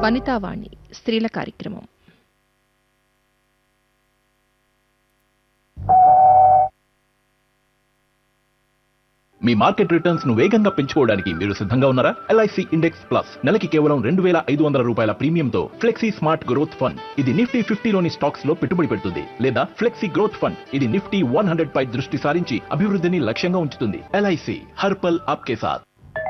వనితావాణి స్త్రీల కార్యక్రమం మీ market returns ను వేగంగా పెంచుకోవడానికి మీరు సిద్ధంగా ఉన్నారా ఎల్ఐసి ఇండెక్స్ ప్లస్ నెలకి కేవలం రెండు వేల ఐదు వందల రూపాయల ప్రీమియంతో ఫ్లెక్సీ స్మార్ట్ గ్రోత్ ఫండ్ ఇది నిఫ్టీ ఫిఫ్టీలోని స్టాక్స్ లో పెట్టుబడి పెడుతుంది లేదా ఫ్లెక్సీ గ్రోత్ ఫండ్ ఇది నిఫ్టీ వన్ హండ్రెడ్ పై దృష్టి సారించి అభివృద్ధిని లక్ష్యంగా ఉంచుతుంది ఎల్ఐసి హర్పల్ ఆప్కే సాత్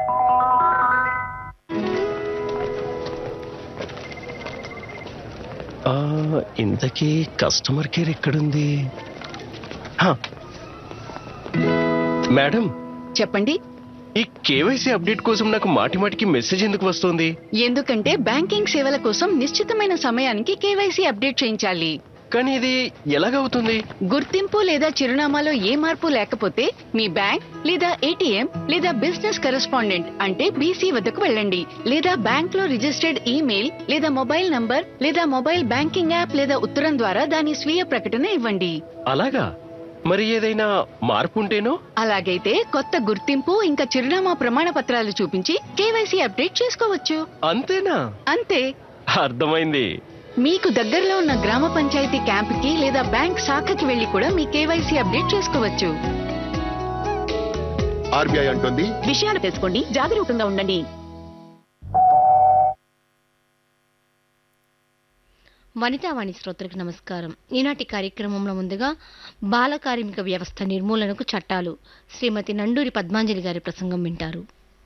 ఆ, ఇంతకీ కస్టమర్ కేర్ ఎక్కడుంది హా. మేడం చెప్పండి ఈ కేవైసీ అప్డేట్ కోసం నాకు మాటి మాటికి మెసేజ్ ఎందుకు వస్తుంది ఎందుకంటే బ్యాంకింగ్ సేవల కోసం నిశ్చితమైన సమయానికి కేవైసీ అప్డేట్ చేయించాలి కానీ ఇది ఎలాగవుతుంది గుర్తింపు లేదా చిరునామాలో ఏ మార్పు లేకపోతే మీ బ్యాంక్ లేదా ఏటీఎం లేదా బిజినెస్ కరెస్పాండెంట్ అంటే బీసీ వద్దకు వెళ్ళండి లేదా బ్యాంక్ లో రిజిస్టర్డ్ ఈమెయిల్ లేదా మొబైల్ నంబర్ లేదా మొబైల్ బ్యాంకింగ్ యాప్ లేదా ఉత్తరం ద్వారా దాని స్వీయ ప్రకటన ఇవ్వండి అలాగా మరి ఏదైనా మార్పు ఉంటేనో అలాగైతే కొత్త గుర్తింపు ఇంకా చిరునామా ప్రమాణ పత్రాలు చూపించి కేవైసీ అప్డేట్ చేసుకోవచ్చు అంతేనా అంతే అర్థమైంది మీకు దగ్గరలో ఉన్న గ్రామ పంచాయతీ క్యాంపుకి లేదా బ్యాంక్ శాఖకి వెళ్లి కూడా మీ కేవైసీ అప్డేట్ చేసుకోవచ్చు ఆర్బీఐ అంటుంది విషయాలు తెలుసుకోండి జాగరూకంగా ఉండండి వనితావాణి శ్రోతలకు నమస్కారం ఈనాటి కార్యక్రమంలో ముందుగా బాల కార్మిక వ్యవస్థ నిర్మూలనకు చట్టాలు శ్రీమతి నండూరి పద్మాంజలి గారి ప్రసంగం వింటారు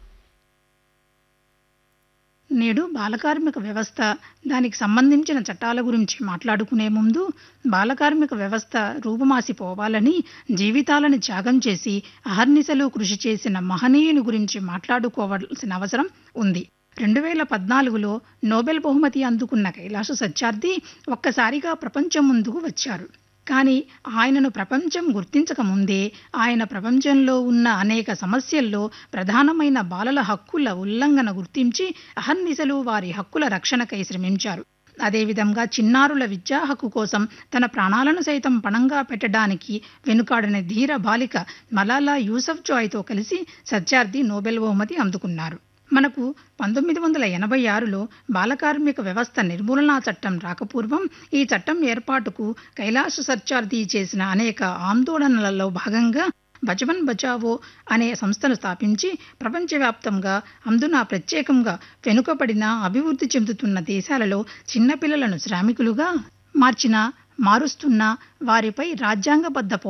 నేడు బాలకార్మిక వ్యవస్థ దానికి సంబంధించిన చట్టాల గురించి మాట్లాడుకునే ముందు బాలకార్మిక వ్యవస్థ రూపుమాసిపోవాలని జీవితాలను త్యాగం చేసి అహర్నిశలు కృషి చేసిన మహనీయుని గురించి మాట్లాడుకోవాల్సిన అవసరం ఉంది రెండు వేల పద్నాలుగులో నోబెల్ బహుమతి అందుకున్న కైలాస సత్యార్థి ఒక్కసారిగా ప్రపంచం ముందుకు వచ్చారు కానీ ఆయనను ప్రపంచం గుర్తించక ముందే ఆయన ప్రపంచంలో ఉన్న అనేక సమస్యల్లో ప్రధానమైన బాలల హక్కుల ఉల్లంఘన గుర్తించి అహర్నిశలు వారి హక్కుల రక్షణకై శ్రమించారు అదేవిధంగా చిన్నారుల విద్యా హక్కు కోసం తన ప్రాణాలను సైతం పణంగా పెట్టడానికి వెనుకాడని ధీర బాలిక మలాలా యూసఫ్ జాయ్తో కలిసి సత్యార్థి నోబెల్ బహుమతి అందుకున్నారు మనకు పంతొమ్మిది వందల ఎనభై ఆరులో బాలకార్మిక వ్యవస్థ నిర్మూలనా చట్టం రాకపూర్వం ఈ చట్టం ఏర్పాటుకు కైలాస సత్యార్థి చేసిన అనేక ఆందోళనలలో భాగంగా బచవన్ బచావో అనే సంస్థను స్థాపించి ప్రపంచవ్యాప్తంగా అందున ప్రత్యేకంగా వెనుకబడిన అభివృద్ధి చెందుతున్న దేశాలలో చిన్నపిల్లలను శ్రామికులుగా మార్చిన మారుస్తున్న వారిపై రాజ్యాంగబద్ధ